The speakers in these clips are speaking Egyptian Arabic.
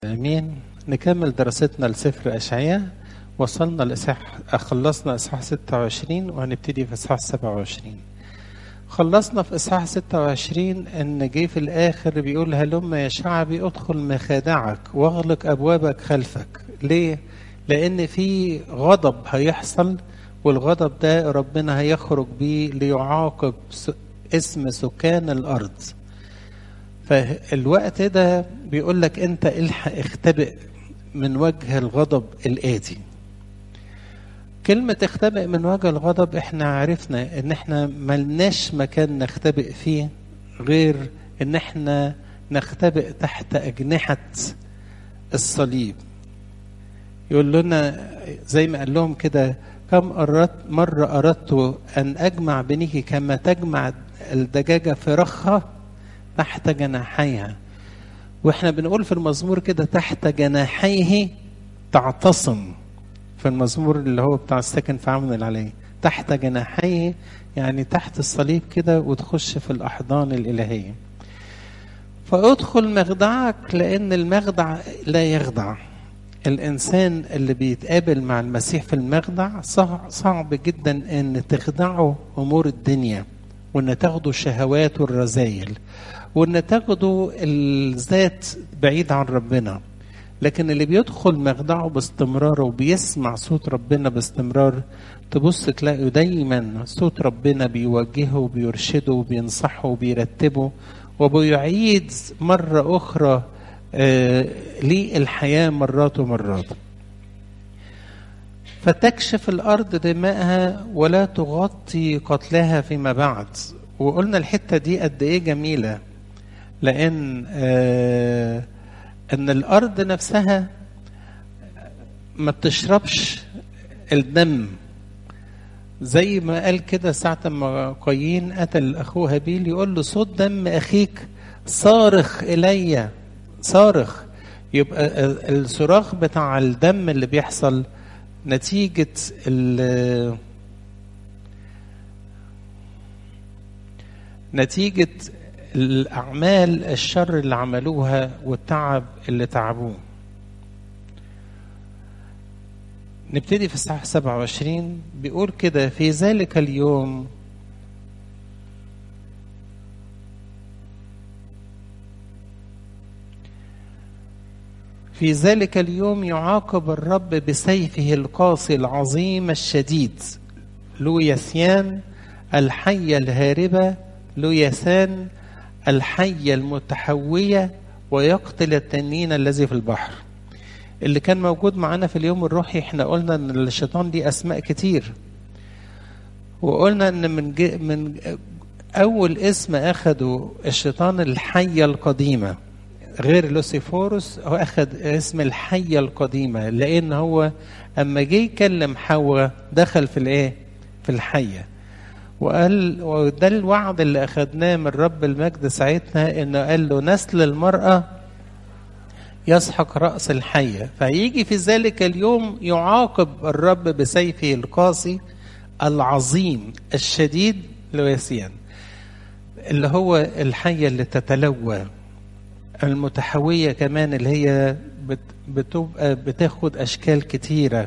امين نكمل دراستنا لسفر اشعياء وصلنا لاصحاح خلصنا اصحاح 26 وهنبتدي في اصحاح 27 خلصنا في اصحاح 26 ان جه في الاخر بيقول هلم يا شعبي ادخل مخادعك واغلق ابوابك خلفك ليه لان في غضب هيحصل والغضب ده ربنا هيخرج بيه ليعاقب اسم سكان الارض فالوقت ده بيقول لك انت الحق اختبئ من وجه الغضب الآتي كلمة اختبئ من وجه الغضب احنا عرفنا ان احنا ملناش مكان نختبئ فيه غير ان احنا نختبئ تحت أجنحة الصليب يقول لنا زي ما قال لهم كده كم أردت مرة أردت أن أجمع بنيه كما تجمع الدجاجة فرخها تحت جناحيها واحنا بنقول في المزمور كده تحت جناحيه تعتصم في المزمور اللي هو بتاع السكن في عمن العلي تحت جناحيه يعني تحت الصليب كده وتخش في الأحضان الإلهية فادخل مخدعك لأن المخدع لا يخدع الإنسان اللي بيتقابل مع المسيح في المخدع صعب جدا أن تخدعه أمور الدنيا وأن تاخده الشهوات والرذايل وان تاخدوا الذات بعيد عن ربنا لكن اللي بيدخل مخدعه باستمرار وبيسمع صوت ربنا باستمرار تبص تلاقي دايما صوت ربنا بيوجهه وبيرشده وبينصحه وبيرتبه وبيعيد مرة أخرى آه للحياة مرات ومرات فتكشف الأرض دماءها ولا تغطي قتلها فيما بعد وقلنا الحتة دي قد إيه جميلة لان آه ان الارض نفسها ما بتشربش الدم زي ما قال كده ساعة ما قايين قتل أخوه هابيل يقول له صوت دم أخيك صارخ إلي صارخ يبقى الصراخ بتاع الدم اللي بيحصل نتيجة نتيجة الأعمال الشر اللي عملوها والتعب اللي تعبوه نبتدي في الصحاح 27 بيقول كده في ذلك اليوم في ذلك اليوم يعاقب الرب بسيفه القاسي العظيم الشديد لويسيان الحية الهاربة لويسان الحية المتحوية ويقتل التنين الذي في البحر اللي كان موجود معانا في اليوم الروحي احنا قلنا ان الشيطان دي اسماء كتير وقلنا ان من من اول اسم اخده الشيطان الحية القديمة غير لوسيفوروس هو اخذ اسم الحية القديمة لان هو اما جه يكلم حواء دخل في الايه في الحيه وقال وده الوعد اللي اخذناه من رب المجد ساعتها انه قال له نسل المراه يسحق راس الحيه فيجي في ذلك اليوم يعاقب الرب بسيفه القاسي العظيم الشديد لويسيان اللي هو الحيه اللي تتلوى المتحويه كمان اللي هي بتبقى بتاخد اشكال كتيره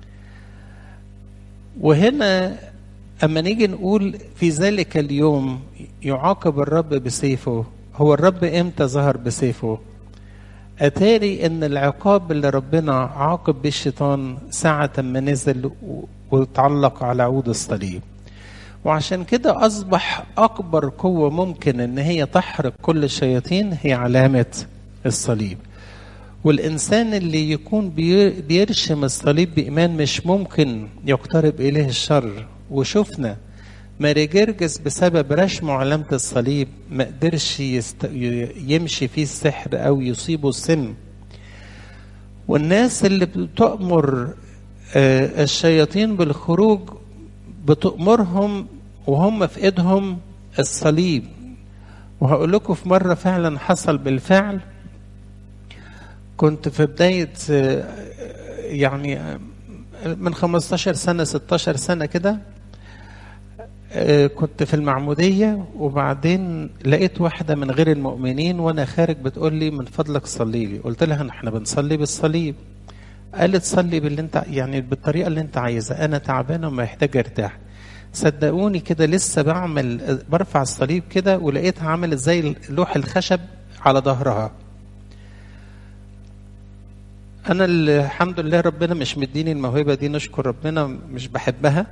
وهنا أما نيجي نقول في ذلك اليوم يعاقب الرب بسيفه هو الرب إمتى ظهر بسيفه أتاري إن العقاب اللي ربنا عاقب بيه الشيطان ساعة ما نزل وتعلق على عود الصليب وعشان كده أصبح أكبر قوة ممكن إن هي تحرق كل الشياطين هي علامة الصليب والإنسان اللي يكون بيرشم الصليب بإيمان مش ممكن يقترب إليه الشر وشفنا ماري جرجس بسبب رشمه علامة الصليب ما قدرش يست... يمشي فيه السحر أو يصيبه السم والناس اللي بتأمر الشياطين بالخروج بتأمرهم وهم في إيدهم الصليب وهقول لكم في مرة فعلا حصل بالفعل كنت في بداية يعني من 15 سنة 16 سنة كده آه، كنت في المعمودية وبعدين لقيت واحدة من غير المؤمنين وأنا خارج بتقول لي من فضلك صلي لي قلت لها احنا بنصلي بالصليب قالت صلي باللي انت يعني بالطريقة اللي انت عايزها أنا تعبانة ومحتاجة أرتاح صدقوني كده لسه بعمل برفع الصليب كده ولقيتها عملت زي لوح الخشب على ظهرها انا الحمد لله ربنا مش مديني الموهبه دي نشكر ربنا مش بحبها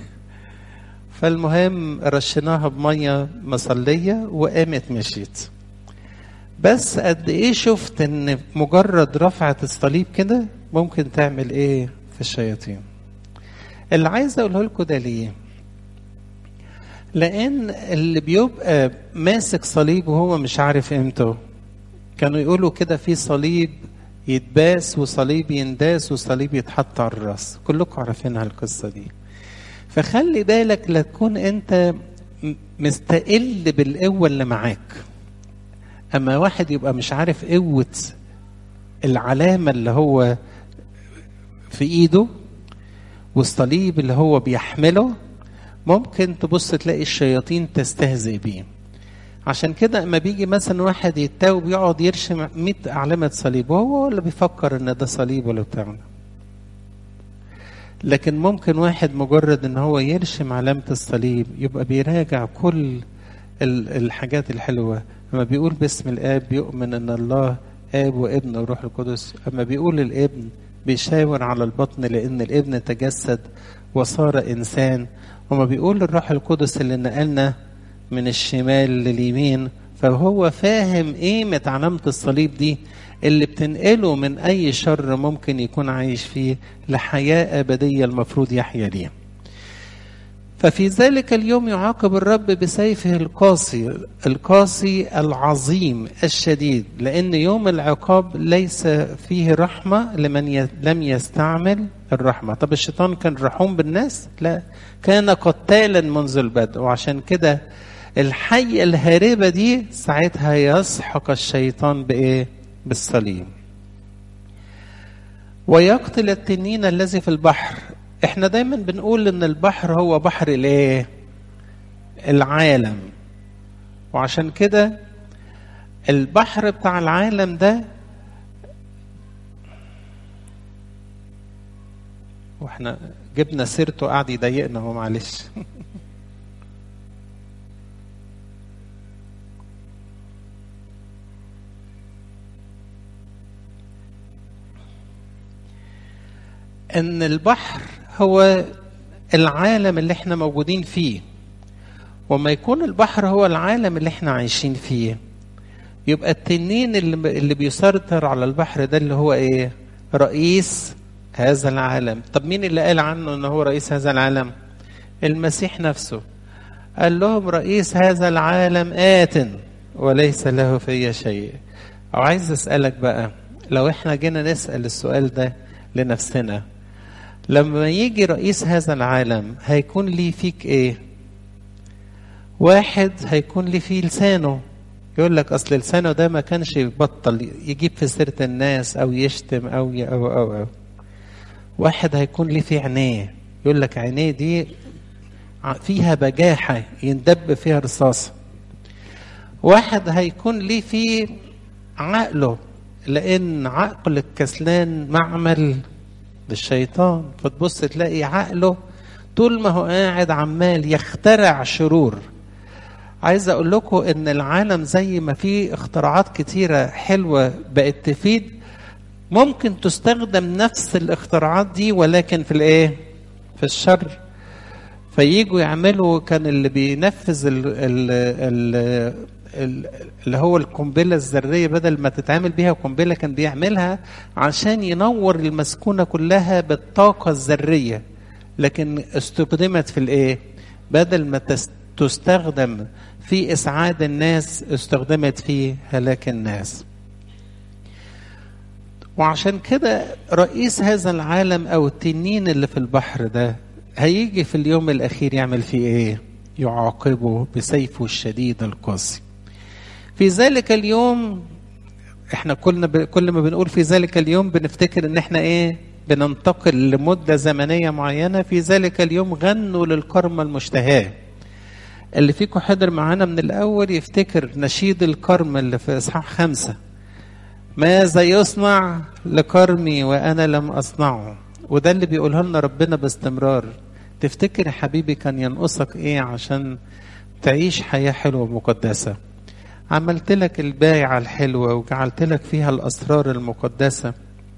فالمهم رشيناها بميه مصليه وقامت مشيت بس قد ايه شفت ان مجرد رفعه الصليب كده ممكن تعمل ايه في الشياطين اللي عايز اقوله لكم ده ليه لان اللي بيبقى ماسك صليب وهو مش عارف قيمته كانوا يقولوا كده في صليب يتباس وصليب ينداس وصليب يتحط على الراس كلكم عارفينها القصه دي فخلي بالك لا تكون انت م- مستقل بالقوه اللي معاك اما واحد يبقى مش عارف قوه العلامه اللي هو في ايده والصليب اللي هو بيحمله ممكن تبص تلاقي الشياطين تستهزئ بيه عشان كده اما بيجي مثلا واحد يتاوب يقعد يرشم 100 علامة صليب وهو اللي بيفكر ان ده صليب ولا بتاع ده. لكن ممكن واحد مجرد ان هو يرشم علامة الصليب يبقى بيراجع كل ال- الحاجات الحلوة اما بيقول باسم الاب بيؤمن ان الله اب وابن وروح القدس اما بيقول الابن بيشاور على البطن لان الابن تجسد وصار انسان وما بيقول الروح القدس اللي نقلنا من الشمال لليمين فهو فاهم قيمة علامة الصليب دي اللي بتنقله من أي شر ممكن يكون عايش فيه لحياة أبدية المفروض يحيا ليها ففي ذلك اليوم يعاقب الرب بسيفه القاسي القاسي العظيم الشديد لأن يوم العقاب ليس فيه رحمة لمن ي... لم يستعمل الرحمة طب الشيطان كان رحوم بالناس لا كان قتالا منذ البدء وعشان كده الحية الهاربة دي ساعتها يسحق الشيطان بإيه بالصليب ويقتل التنين الذي في البحر احنا دايما بنقول ان البحر هو بحر الايه العالم وعشان كده البحر بتاع العالم ده واحنا جبنا سيرته قاعد يضايقنا هو معلش ان البحر هو العالم اللي احنا موجودين فيه وما يكون البحر هو العالم اللي احنا عايشين فيه يبقى التنين اللي, اللي بيسيطر على البحر ده اللي هو ايه رئيس هذا العالم طب مين اللي قال عنه ان هو رئيس هذا العالم المسيح نفسه قال لهم رئيس هذا العالم آت وليس له في شيء او عايز اسالك بقى لو احنا جينا نسال السؤال ده لنفسنا لما يجي رئيس هذا العالم هيكون لي فيك ايه واحد هيكون لي فيه لسانه يقول لك اصل لسانه ده ما كانش يبطل يجيب في سيره الناس او يشتم او ي- او او, أو. واحد هيكون لي فيه عينيه يقول لك عينيه دي ع- فيها بجاحه يندب فيها رصاصه واحد هيكون ليه فيه عقله لان عقل الكسلان معمل للشيطان فتبص تلاقي عقله طول ما هو قاعد عمال يخترع شرور عايز اقول لكم ان العالم زي ما فيه اختراعات كتيره حلوه بقت تفيد ممكن تستخدم نفس الاختراعات دي ولكن في الايه في الشر فييجوا يعملوا كان اللي بينفذ ال ال ال ال اللي هو القنبله الذريه بدل ما تتعمل بيها قنبله كان بيعملها عشان ينور المسكونه كلها بالطاقه الذريه لكن استخدمت في الايه بدل ما تس- تستخدم في اسعاد الناس استخدمت في هلاك الناس وعشان كده رئيس هذا العالم او التنين اللي في البحر ده هيجي في اليوم الاخير يعمل فيه ايه يعاقبه بسيفه الشديد القاسي في ذلك اليوم احنا كلنا ب... كل ما بنقول في ذلك اليوم بنفتكر ان احنا ايه بننتقل لمده زمنيه معينه في ذلك اليوم غنوا للكرمه المشتهاه اللي فيكم حضر معانا من الأول يفتكر نشيد الكرم اللي في إصحاح خمسة ماذا يصنع لكرمي وأنا لم أصنعه وده اللي بيقوله لنا ربنا باستمرار تفتكر يا حبيبي كان ينقصك إيه عشان تعيش حياة حلوة ومقدسة عملت لك البايعة الحلوة وجعلت لك فيها الأسرار المقدسة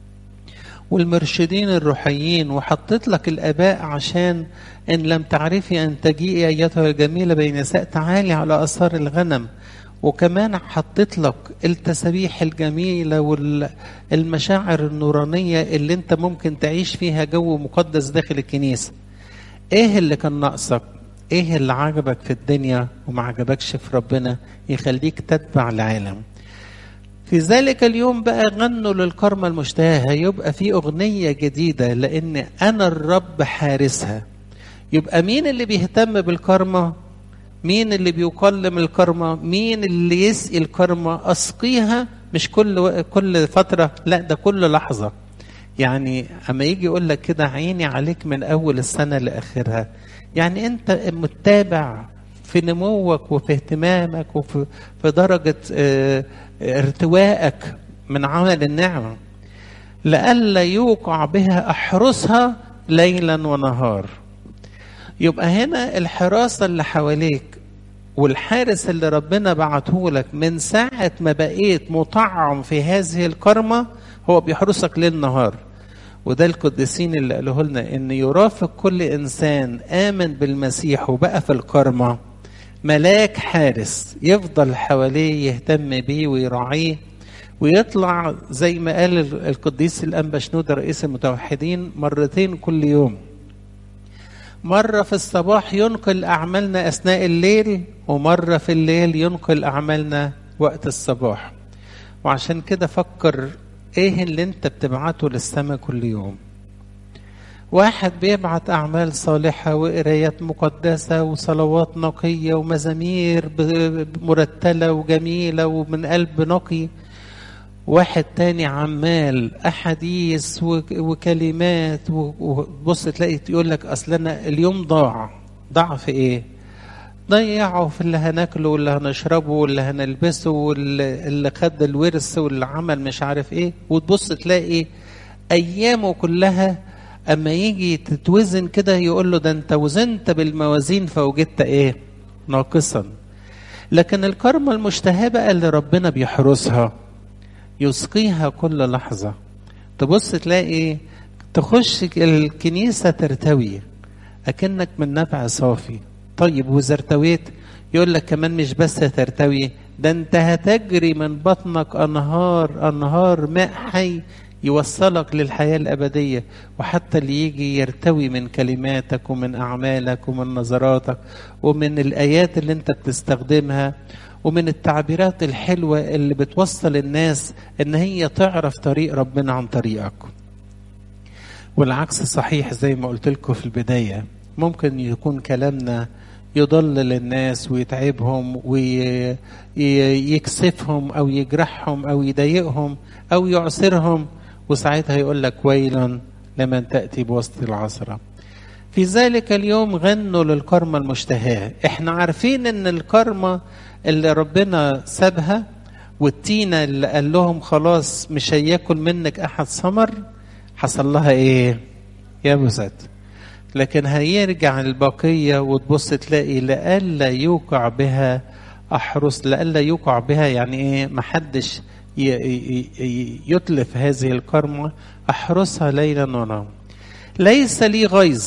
والمرشدين الروحيين وحطيت لك الآباء عشان إن لم تعرفي أن تجيئي أيتها الجميلة بين نساء تعالي على آثار الغنم وكمان حطيت لك التسابيح الجميلة والمشاعر النورانية اللي انت ممكن تعيش فيها جو مقدس داخل الكنيسة ايه اللي كان ناقصك ايه اللي عجبك في الدنيا وما عجبكش في ربنا يخليك تتبع العالم في ذلك اليوم بقى غنوا للكرمة المشتهاة يبقى في أغنية جديدة لأن أنا الرب حارسها يبقى مين اللي بيهتم بالكرمة مين اللي بيكلم الكرمة مين اللي يسقي الكرمة أسقيها مش كل كل فترة لا ده كل لحظة يعني أما يجي يقول لك كده عيني عليك من أول السنة لآخرها يعني أنت متابع في نموك وفي اهتمامك وفي في درجة اه ارتوائك من عمل النعمة لئلا يوقع بها أحرسها ليلا ونهار يبقى هنا الحراسة اللي حواليك والحارس اللي ربنا بعته لك من ساعة ما بقيت مطعم في هذه الكرمة هو بيحرسك ليل نهار وده القديسين اللي قالوه لنا ان يرافق كل انسان امن بالمسيح وبقى في الكرمه ملاك حارس يفضل حواليه يهتم بيه ويراعيه ويطلع زي ما قال القديس الانبا شنودة رئيس المتوحدين مرتين كل يوم مرة في الصباح ينقل أعمالنا أثناء الليل ومرة في الليل ينقل أعمالنا وقت الصباح وعشان كده فكر إيه اللي أنت بتبعته للسماء كل يوم واحد بيبعت أعمال صالحة وقرايات مقدسة وصلوات نقية ومزامير مرتلة وجميلة ومن قلب نقي واحد تاني عمال أحاديث وكلمات وبص تلاقي يقول لك أصل أنا اليوم ضاع ضاع في إيه؟ ضيعه في اللي هناكله واللي هنشربه واللي هنلبسه واللي خد الورث واللي عمل مش عارف ايه وتبص تلاقي ايامه كلها اما يجي تتوزن كده يقول له ده انت وزنت بالموازين فوجدت ايه ناقصا لكن الكرمة المشتهاة بقى اللي ربنا بيحرسها يسقيها كل لحظة تبص تلاقي تخش الكنيسة ترتوي أكنك من نبع صافي طيب وإذا ارتويت يقول لك كمان مش بس ترتوي ده انت هتجري من بطنك أنهار أنهار ماء حي يوصلك للحياة الأبدية وحتى اللي يجي يرتوي من كلماتك ومن أعمالك ومن نظراتك ومن الآيات اللي أنت بتستخدمها ومن التعبيرات الحلوة اللي بتوصل الناس إن هي تعرف طريق ربنا عن طريقك والعكس صحيح زي ما قلت لكم في البداية ممكن يكون كلامنا يضلل الناس ويتعبهم ويكسفهم أو يجرحهم أو يضايقهم أو يعسرهم وساعتها يقول لك ويل لمن تأتي بوسط العصرة في ذلك اليوم غنوا للكرمة المشتهاة احنا عارفين ان الكرمة اللي ربنا سابها والتينة اللي قال لهم خلاص مش هياكل منك احد ثمر حصل لها ايه يبست لكن هيرجع البقية وتبص تلاقي لألا يوقع بها أحرس لألا يوقع بها يعني إيه محدش يتلف هذه الكرمة أحرسها ليلا ونهارا ليس لي غيظ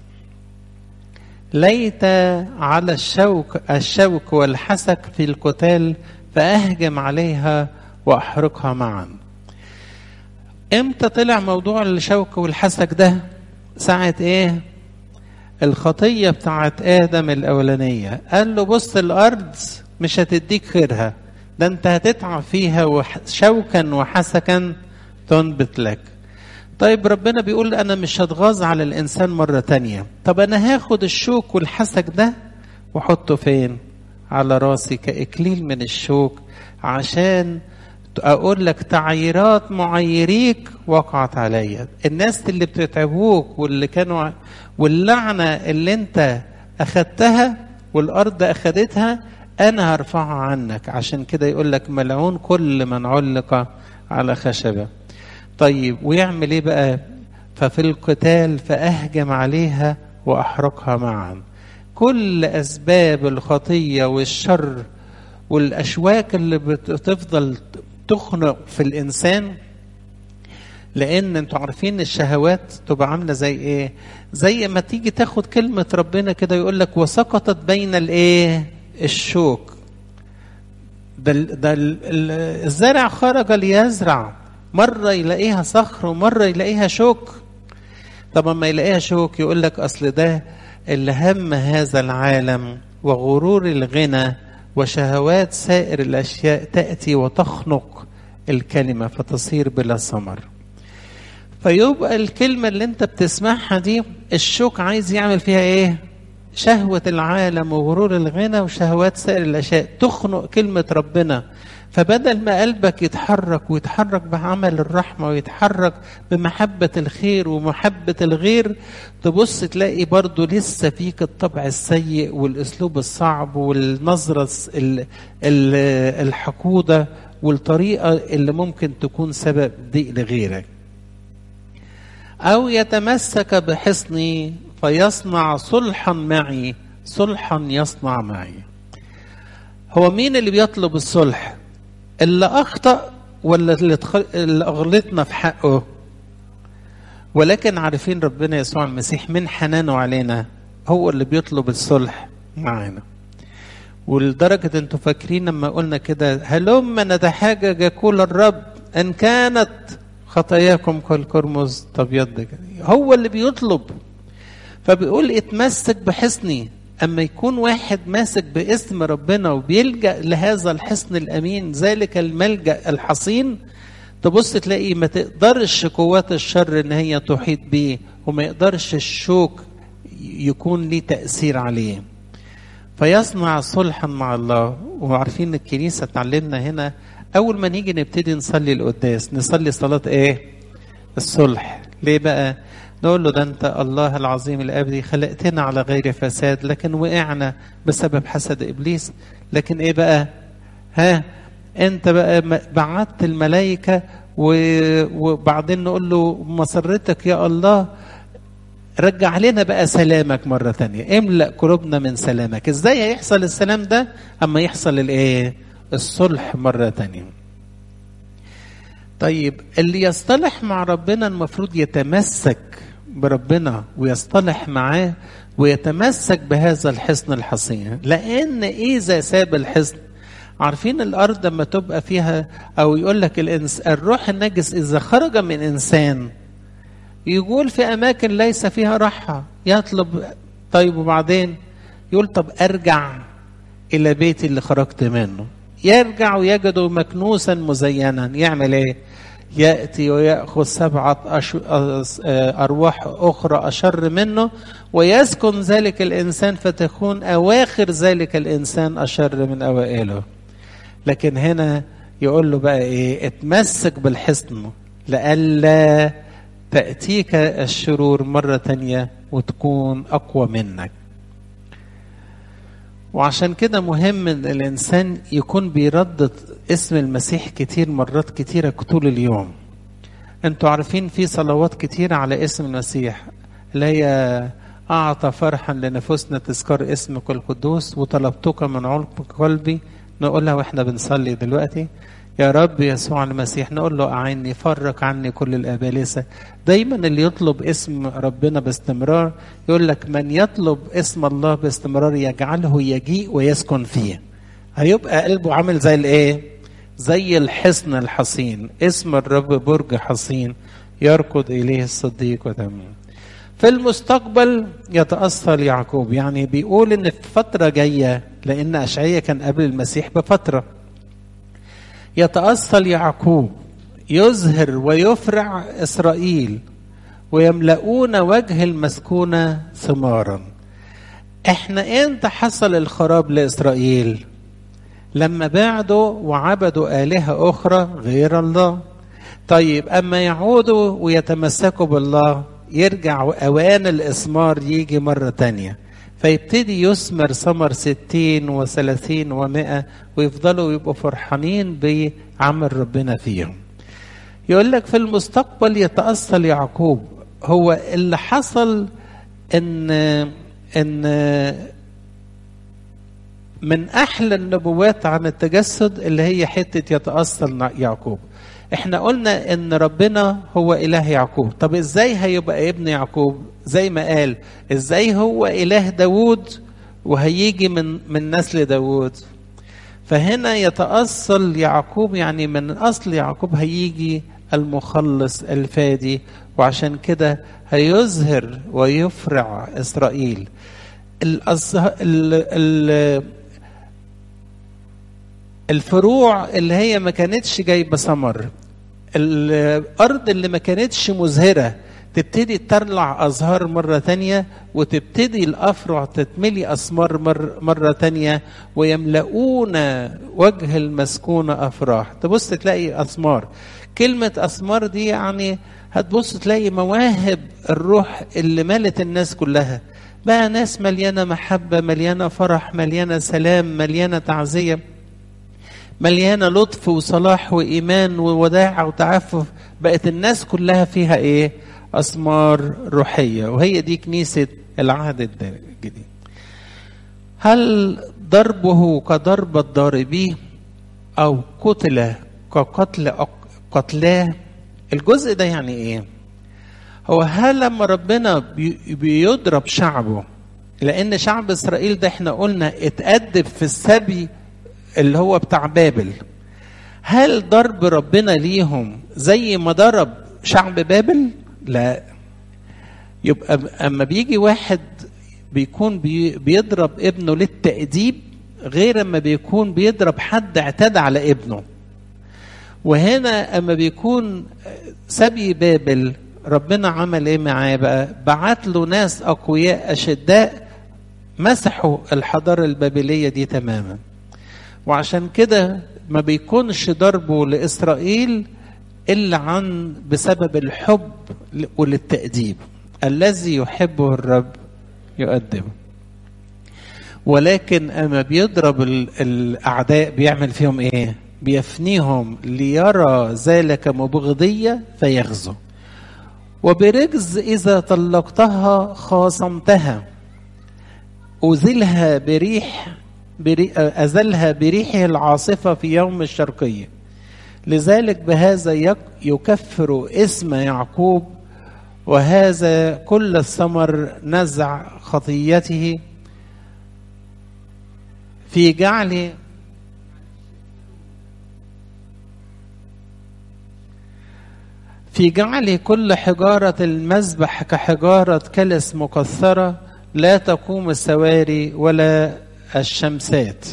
ليت على الشوك الشوك والحسك في القتال فأهجم عليها وأحرقها معا امتى طلع موضوع الشوك والحسك ده ساعة ايه الخطية بتاعت آدم الأولانية قال له بص الأرض مش هتديك خيرها ده انت هتتعب فيها شوكا وحسكا تنبت لك طيب ربنا بيقول انا مش هتغاظ على الانسان مرة تانية طب انا هاخد الشوك والحسك ده واحطه فين على راسي كاكليل من الشوك عشان اقول لك تعييرات معيريك وقعت عليا الناس اللي بتتعبوك واللي كانوا واللعنة اللي انت اخدتها والارض اخدتها انا هرفعها عنك عشان كده يقول لك ملعون كل من علق على خشبه طيب ويعمل ايه بقى ففي القتال فاهجم عليها واحرقها معا كل اسباب الخطيه والشر والاشواك اللي بتفضل تخنق في الانسان لان انتوا عارفين الشهوات تبقى عامله زي ايه زي ما تيجي تاخد كلمه ربنا كده يقول لك وسقطت بين الايه الشوك ده ده الزارع خرج ليزرع مره يلاقيها صخر ومره يلاقيها شوك طب ما يلاقيها شوك يقول لك اصل ده اللي هم هذا العالم وغرور الغنى وشهوات سائر الاشياء تاتي وتخنق الكلمه فتصير بلا ثمر فيبقى الكلمه اللي انت بتسمعها دي الشوك عايز يعمل فيها ايه شهوه العالم وغرور الغنى وشهوات سائر الاشياء تخنق كلمه ربنا فبدل ما قلبك يتحرك ويتحرك بعمل الرحمه ويتحرك بمحبه الخير ومحبه الغير تبص تلاقي برضه لسه فيك الطبع السيء والاسلوب الصعب والنظره الحقوده والطريقه اللي ممكن تكون سبب ضيق لغيرك او يتمسك بحصني فيصنع صلحا معي صلحا يصنع معي هو مين اللي بيطلب الصلح اللي اخطا ولا اللي, تخ... اللي اغلطنا في حقه ولكن عارفين ربنا يسوع المسيح من حنانه علينا هو اللي بيطلب الصلح معانا ولدرجة انتوا فاكرين لما قلنا كده هلم نتحاجج يقول الرب ان كانت خطاياكم كالكرمز تبيض هو اللي بيطلب فبيقول اتمسك بحصني اما يكون واحد ماسك باسم ربنا وبيلجا لهذا الحصن الامين ذلك الملجا الحصين تبص تلاقي ما تقدرش قوات الشر ان هي تحيط بيه وما يقدرش الشوك يكون ليه تاثير عليه فيصنع صلحا مع الله وعارفين الكنيسه تعلمنا هنا اول ما نيجي نبتدي نصلي القداس نصلي صلاه ايه الصلح ليه بقى نقول له ده انت الله العظيم الابدي خلقتنا على غير فساد لكن وقعنا بسبب حسد ابليس لكن ايه بقى ها انت بقى بعت الملائكه وبعدين نقول له مسرتك يا الله رجع لنا بقى سلامك مرة تانية املأ قلوبنا من سلامك ازاي هيحصل السلام ده اما يحصل الايه الصلح مرة تانية طيب اللي يصطلح مع ربنا المفروض يتمسك بربنا ويصطلح معاه ويتمسك بهذا الحصن الحصين لان اذا ساب الحصن عارفين الارض لما تبقى فيها او يقول لك الإنس الروح النجس اذا خرج من انسان يقول في اماكن ليس فيها راحه يطلب طيب وبعدين يقول طب ارجع الى بيتي اللي خرجت منه يرجع ويجده مكنوسا مزينا يعمل ايه ياتي وياخذ سبعه أش... ارواح اخرى اشر منه ويسكن ذلك الانسان فتكون اواخر ذلك الانسان اشر من اوائله لكن هنا يقول له بقى ايه اتمسك بالحصن لئلا تأتيك الشرور مرة تانية وتكون أقوى منك وعشان كده مهم ان الانسان يكون بيردد اسم المسيح كتير مرات كتيره طول اليوم انتوا عارفين في صلوات كتيره على اسم المسيح اللي هي اعطى فرحا لنفوسنا تذكار اسمك القدوس وطلبتك من عمق قلبي نقولها واحنا بنصلي دلوقتي يا رب يسوع المسيح نقول له أعني فرق عني كل الأبالسة دايما اللي يطلب اسم ربنا باستمرار يقول لك من يطلب اسم الله باستمرار يجعله يجيء ويسكن فيه هيبقى قلبه عامل زي الايه زي الحصن الحصين اسم الرب برج حصين يركض إليه الصديق وتمام في المستقبل يتأثر يعقوب يعني بيقول ان في فترة جاية لان أشعية كان قبل المسيح بفترة يتأصل يعقوب يزهر ويفرع إسرائيل ويملؤون وجه المسكونة ثمارا احنا امتى حصل الخراب لإسرائيل لما بعدوا وعبدوا آلهة أخرى غير الله طيب أما يعودوا ويتمسكوا بالله يرجع أوان الإثمار يجي مرة تانية فيبتدي يثمر ثمر ستين وثلاثين ومائة ويفضلوا يبقوا فرحانين بعمل ربنا فيهم يقول لك في المستقبل يتأصل يعقوب هو اللي حصل ان ان من احلى النبوات عن التجسد اللي هي حته يتأصل يعقوب احنا قلنا ان ربنا هو اله يعقوب طب ازاي هيبقى ابن يعقوب زي ما قال ازاي هو اله داوود وهيجي من من نسل داوود فهنا يتأصل يعقوب يعني من اصل يعقوب هيجي المخلص الفادي وعشان كده هيظهر ويفرع اسرائيل الأزه... ال... ال... الفروع اللي هي ما كانتش جايبه ثمر الارض اللي ما كانتش مزهره تبتدي تطلع ازهار مره تانية وتبتدي الافرع تتملي اسمار مر مره تانية ويملؤون وجه المسكونه افراح تبص تلاقي اسمار كلمه اسمار دي يعني هتبص تلاقي مواهب الروح اللي ملت الناس كلها بقى ناس مليانه محبه مليانه فرح مليانه سلام مليانه تعزيه مليانه لطف وصلاح وايمان ووداع وتعفف بقت الناس كلها فيها ايه اسمار روحيه وهي دي كنيسه العهد الجديد هل ضربه كضرب الضاربيه او قتل كقتل قتلاه الجزء ده يعني ايه هو هل لما ربنا بيضرب شعبه لان شعب اسرائيل ده احنا قلنا اتأدب في السبي اللي هو بتاع بابل هل ضرب ربنا ليهم زي ما ضرب شعب بابل لا يبقى اما بيجي واحد بيكون بي بيضرب ابنه للتأديب غير اما بيكون بيضرب حد اعتدى على ابنه وهنا اما بيكون سبي بابل ربنا عمل ايه معاه بقى بعت له ناس اقوياء اشداء مسحوا الحضاره البابليه دي تماما وعشان كده ما بيكونش ضربه لاسرائيل الا عن بسبب الحب وللتاديب الذي يحبه الرب يؤدبه ولكن اما بيضرب الاعداء بيعمل فيهم ايه بيفنيهم ليرى ذلك مبغضيه فيغزو وبرجز اذا طلقتها خاصمتها أزلها بريح أزلها بريحه العاصفة في يوم الشرقية لذلك بهذا يكفر اسم يعقوب وهذا كل الثمر نزع خطيته في جعل في جعل كل حجارة المذبح كحجارة كلس مكثرة لا تقوم السواري ولا الشمسات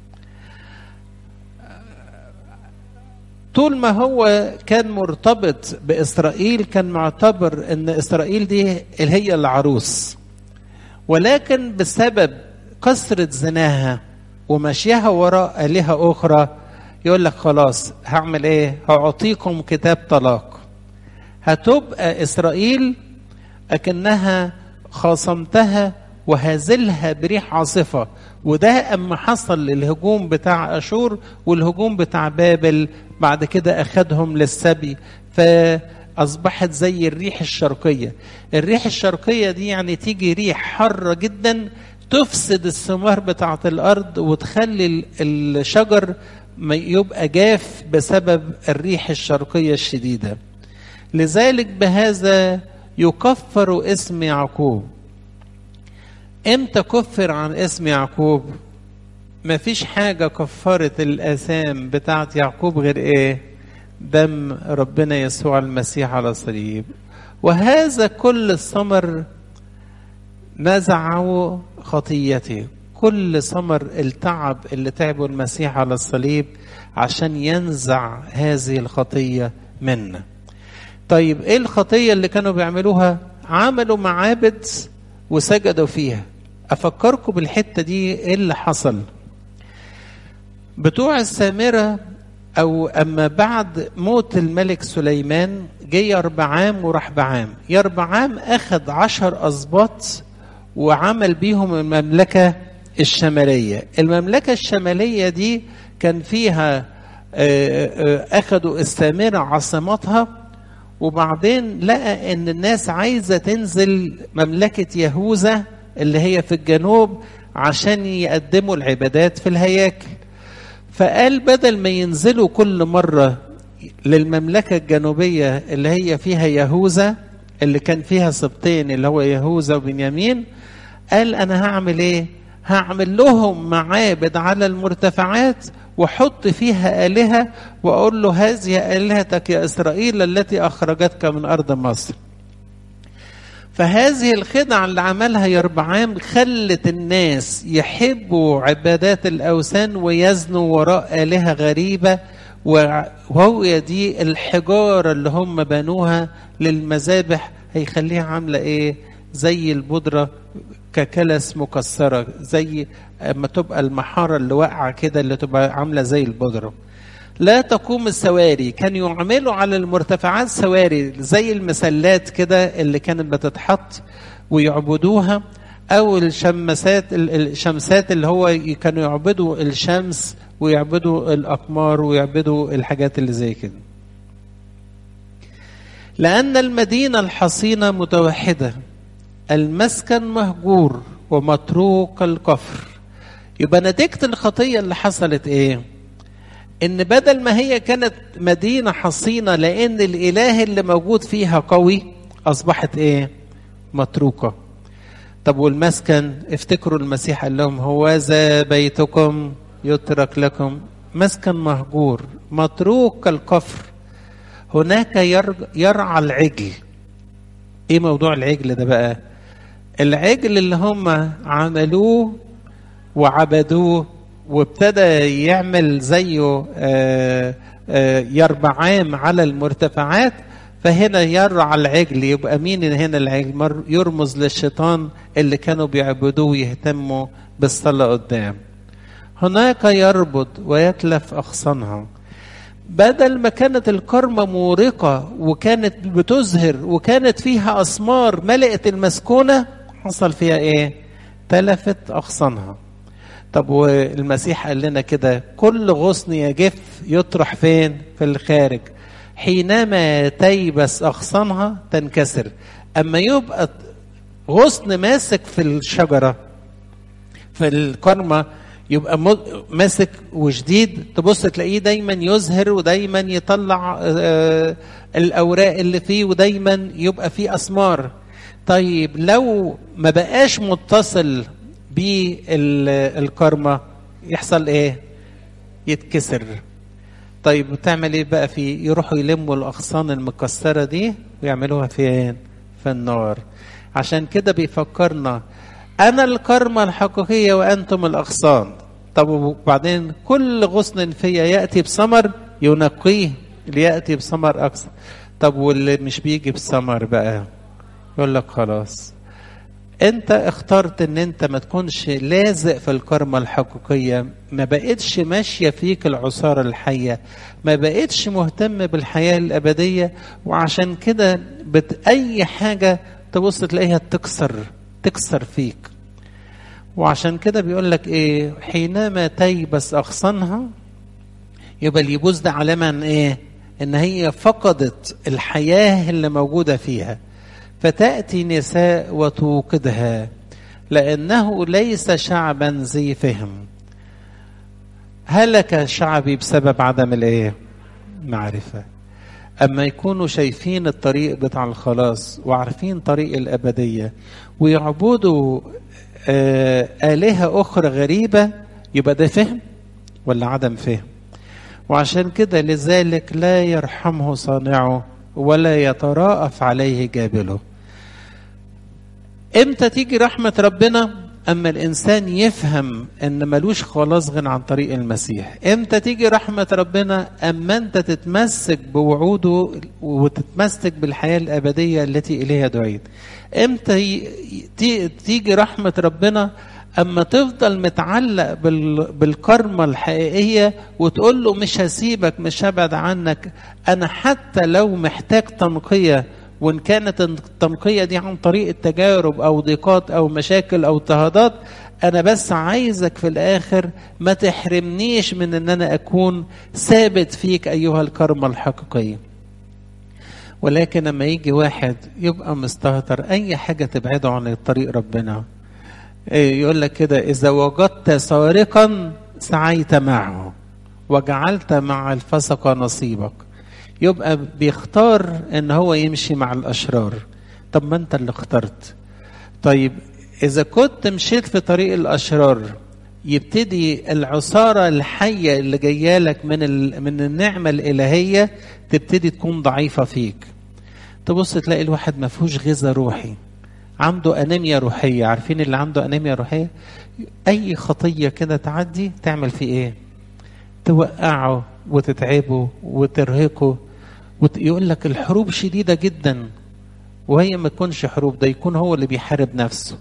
طول ما هو كان مرتبط بإسرائيل كان معتبر أن إسرائيل دي اللي هي العروس ولكن بسبب كثرة زناها ومشيها وراء آلهة أخرى يقول لك خلاص هعمل إيه؟ هأعطيكم كتاب طلاق هتبقى إسرائيل أكنها خاصمتها وهازلها بريح عاصفة وده أما حصل الهجوم بتاع أشور والهجوم بتاع بابل بعد كده أخدهم للسبي فأصبحت زي الريح الشرقية الريح الشرقية دي يعني تيجي ريح حارة جدا تفسد الثمار بتاعة الأرض وتخلي الشجر يبقى جاف بسبب الريح الشرقية الشديدة لذلك بهذا يكفر اسم يعقوب امتى كفر عن اسم يعقوب ما فيش حاجة كفرت الآثام بتاعت يعقوب غير ايه دم ربنا يسوع المسيح على الصليب وهذا كل الثمر نزعه خطيته كل ثمر التعب اللي تعبه المسيح على الصليب عشان ينزع هذه الخطية منا طيب ايه الخطية اللي كانوا بيعملوها عملوا معابد وسجدوا فيها افكركم بالحته دي ايه اللي حصل بتوع السامره او اما بعد موت الملك سليمان جه يربعام وراح بعام يربعام اخذ عشر اسباط وعمل بيهم المملكة الشمالية المملكة الشمالية دي كان فيها أخذوا السامرة عاصمتها وبعدين لقى ان الناس عايزه تنزل مملكه يهوذا اللي هي في الجنوب عشان يقدموا العبادات في الهياكل فقال بدل ما ينزلوا كل مره للمملكه الجنوبيه اللي هي فيها يهوذا اللي كان فيها سبطين اللي هو يهوذا وبنيامين قال انا هعمل ايه هعمل لهم معابد على المرتفعات وحط فيها آلهة وأقول له هذه آلهتك يا إسرائيل التي أخرجتك من أرض مصر فهذه الخدعة اللي عملها يربعام خلت الناس يحبوا عبادات الأوثان ويزنوا وراء آلهة غريبة وهو دي الحجارة اللي هم بنوها للمذابح هيخليها عاملة إيه زي البودرة ككلس مكسرة زي اما تبقى المحارة اللي واقعة كده اللي تبقى عاملة زي البودرة لا تقوم السواري كانوا يعملوا على المرتفعات سواري زي المسلات كده اللي كانت بتتحط ويعبدوها او الشمسات الشمسات اللي هو كانوا يعبدوا الشمس ويعبدوا الاقمار ويعبدوا الحاجات اللي زي كده لان المدينه الحصينه متوحده المسكن مهجور ومتروك الكفر يبقى نتيجة الخطية اللي حصلت ايه ان بدل ما هي كانت مدينة حصينة لان الاله اللي موجود فيها قوي اصبحت ايه متروكة طب والمسكن افتكروا المسيح قال لهم هوذا بيتكم يترك لكم مسكن مهجور متروك الكفر هناك يرعى العجل ايه موضوع العجل ده بقى العجل اللي هم عملوه وعبدوه وابتدى يعمل زيه يربعام على المرتفعات فهنا يرعى العجل يبقى مين هنا العجل يرمز للشيطان اللي كانوا بيعبدوه ويهتموا بالصلاة قدام هناك يربط ويتلف أغصانها بدل ما كانت الكرمة مورقة وكانت بتزهر وكانت فيها أسمار ملئت المسكونة حصل فيها إيه؟ تلفت أغصانها طب والمسيح قال لنا كده كل غصن يجف يطرح فين؟ في الخارج حينما تيبس أغصانها تنكسر أما يبقى غصن ماسك في الشجرة في الكرمة يبقى ماسك وشديد تبص تلاقيه دايما يزهر ودايما يطلع الاوراق اللي فيه ودايما يبقى فيه اسمار طيب لو ما بقاش متصل بالكرمة يحصل ايه يتكسر طيب بتعمل ايه بقى فيه يروحوا يلموا الاغصان المكسره دي ويعملوها فين في النار عشان كده بيفكرنا أنا الكرمة الحقيقية وأنتم الأغصان طب وبعدين كل غصن فيا يأتي بثمر ينقيه ليأتي بثمر أكثر طب واللي مش بيجي بثمر بقى يقول لك خلاص انت اخترت ان انت ما تكونش لازق في الكرمة الحقيقية ما بقتش ماشية فيك العصارة الحية ما بقتش مهتم بالحياة الأبدية وعشان كده بت أي حاجة تبص تلاقيها تكسر تكسر فيك وعشان كده بيقول لك ايه حينما تيبس اغصانها يبقى اليبوس ده علامه عن ايه ان هي فقدت الحياه اللي موجوده فيها فتاتي نساء وتوقدها لانه ليس شعبا ذي فهم هلك شعبي بسبب عدم الايه معرفه اما يكونوا شايفين الطريق بتاع الخلاص وعارفين طريق الابديه ويعبدوا آه الهه اخرى غريبه يبقى ده فهم ولا عدم فهم وعشان كده لذلك لا يرحمه صانعه ولا يتراءف عليه جابله امتى تيجي رحمه ربنا اما الانسان يفهم ان ملوش خلاص غير عن طريق المسيح امتى تيجي رحمه ربنا اما انت تتمسك بوعوده وتتمسك بالحياه الابديه التي اليها دعيت امتى تيجي رحمه ربنا اما تفضل متعلق بالكرمه الحقيقيه وتقول له مش هسيبك مش هبعد عنك انا حتى لو محتاج تنقيه وان كانت التنقيه دي عن طريق التجارب او ضيقات او مشاكل او اضطهادات انا بس عايزك في الاخر ما تحرمنيش من ان انا اكون ثابت فيك ايها الكرمه الحقيقيه ولكن لما يجي واحد يبقى مستهتر اي حاجه تبعده عن طريق ربنا يقول لك كده اذا وجدت سارقا سعيت معه وجعلت مع الفسق نصيبك يبقى بيختار ان هو يمشي مع الاشرار طب ما انت اللي اخترت طيب اذا كنت مشيت في طريق الاشرار يبتدي العصاره الحيه اللي جايه لك من من النعمه الالهيه تبتدي تكون ضعيفه فيك تبص تلاقي الواحد ما فيهوش غذاء روحي عنده انيميا روحيه عارفين اللي عنده انيميا روحيه اي خطيه كده تعدي تعمل فيه ايه توقعه وتتعبه وترهقه ويقول لك الحروب شديده جدا وهي ما تكونش حروب ده يكون هو اللي بيحارب نفسه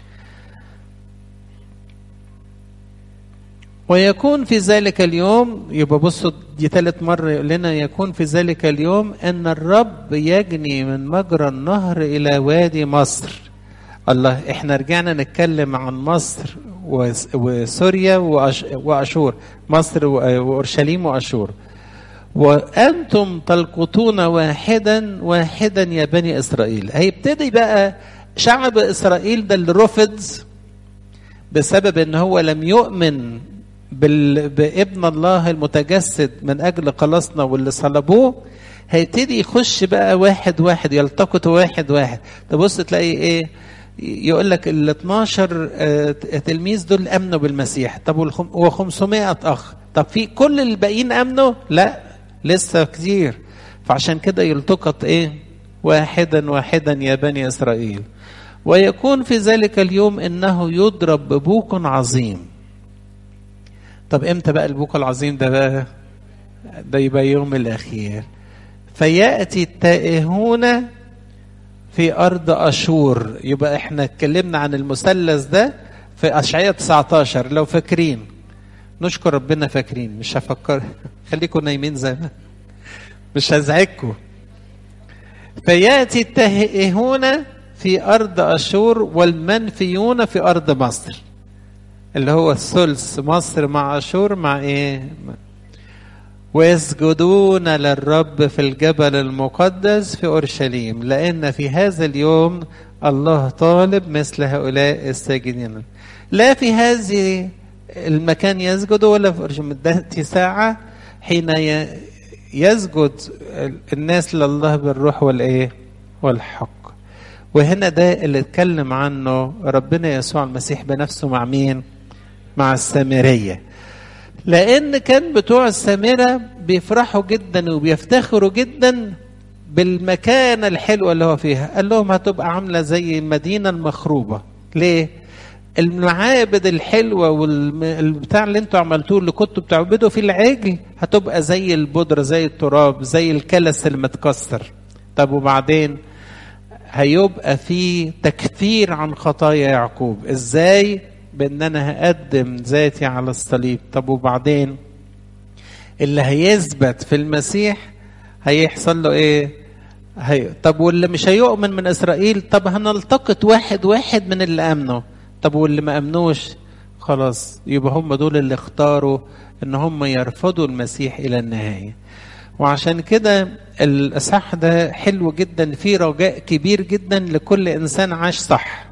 ويكون في ذلك اليوم يبقى بصوا دي ثالث مرة يقول لنا يكون في ذلك اليوم أن الرب يجني من مجرى النهر إلى وادي مصر الله احنا رجعنا نتكلم عن مصر وسوريا وأشور مصر وأورشليم وأشور وأنتم تلقطون واحدا واحدا يا بني إسرائيل هيبتدي بقى شعب إسرائيل ده اللي رفض بسبب ان هو لم يؤمن بال... بابن الله المتجسد من اجل خلاصنا واللي صلبوه هيبتدي يخش بقى واحد واحد يلتقط واحد واحد تبص تلاقي ايه يقول لك ال 12 آه تلميذ دول امنوا بالمسيح طب و 500 اخ طب في كل الباقيين امنوا لا لسه كتير فعشان كده يلتقط ايه واحدا واحدا يا بني اسرائيل ويكون في ذلك اليوم انه يضرب ببوق عظيم طب امتى بقى البوق العظيم ده بقى ده يبقى يوم الاخير فياتي التائهون في ارض اشور يبقى احنا اتكلمنا عن المثلث ده في اشعياء 19 لو فاكرين نشكر ربنا فاكرين مش هفكر خليكم نايمين زي ما مش هزعجكم فياتي التائهون في أرض أشور والمنفيون في أرض مصر اللي هو الثلث مصر مع أشور مع إيه ويسجدون للرب في الجبل المقدس في أورشليم لأن في هذا اليوم الله طالب مثل هؤلاء الساجدين لا في هذه المكان يسجد ولا في أورشليم تأتي ساعة حين يسجد الناس لله بالروح والإيه والحق وهنا ده اللي اتكلم عنه ربنا يسوع المسيح بنفسه مع مين مع السامرية لأن كان بتوع السامرة بيفرحوا جدا وبيفتخروا جدا بالمكانة الحلوة اللي هو فيها قال لهم هتبقى عاملة زي المدينة المخروبة ليه المعابد الحلوة والبتاع اللي انتوا عملتوه اللي كنتوا بتعبدوا فيه العجل هتبقى زي البودرة زي التراب زي الكلس المتكسر طب وبعدين هيبقى في تكفير عن خطايا يعقوب ازاي بان انا هقدم ذاتي على الصليب طب وبعدين اللي هيثبت في المسيح هيحصل له ايه هي... طب واللي مش هيؤمن من اسرائيل طب هنلتقط واحد واحد من اللي امنوا طب واللي ما امنوش خلاص يبقى هم دول اللي اختاروا ان هم يرفضوا المسيح الى النهايه وعشان كده الإصحاح ده حلو جدا فيه رجاء كبير جدا لكل إنسان عاش صح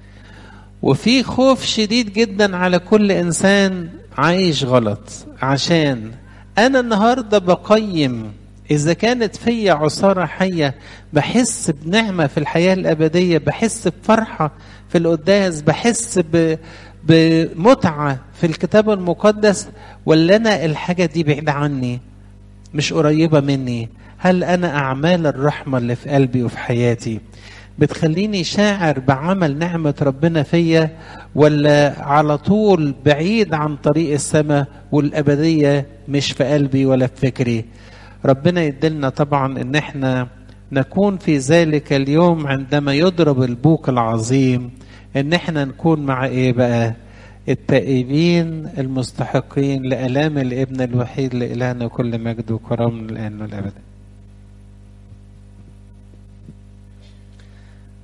وفي خوف شديد جدا على كل إنسان عايش غلط عشان أنا النهاردة بقيم إذا كانت فيا عصارة حية بحس بنعمة في الحياة الأبدية بحس بفرحة في القداس بحس ب... بمتعة في الكتاب المقدس ولا أنا الحاجة دي بعيدة عني مش قريبة مني هل أنا أعمال الرحمة اللي في قلبي وفي حياتي بتخليني شاعر بعمل نعمة ربنا فيا ولا على طول بعيد عن طريق السماء والأبدية مش في قلبي ولا في فكري ربنا يدلنا طبعا ان احنا نكون في ذلك اليوم عندما يضرب البوق العظيم ان احنا نكون مع ايه بقى التائبين المستحقين لآلام الابن الوحيد لإلهنا كل مجد وكرم الآن والأبد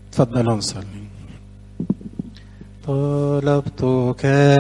تفضلوا نصلي طلبتك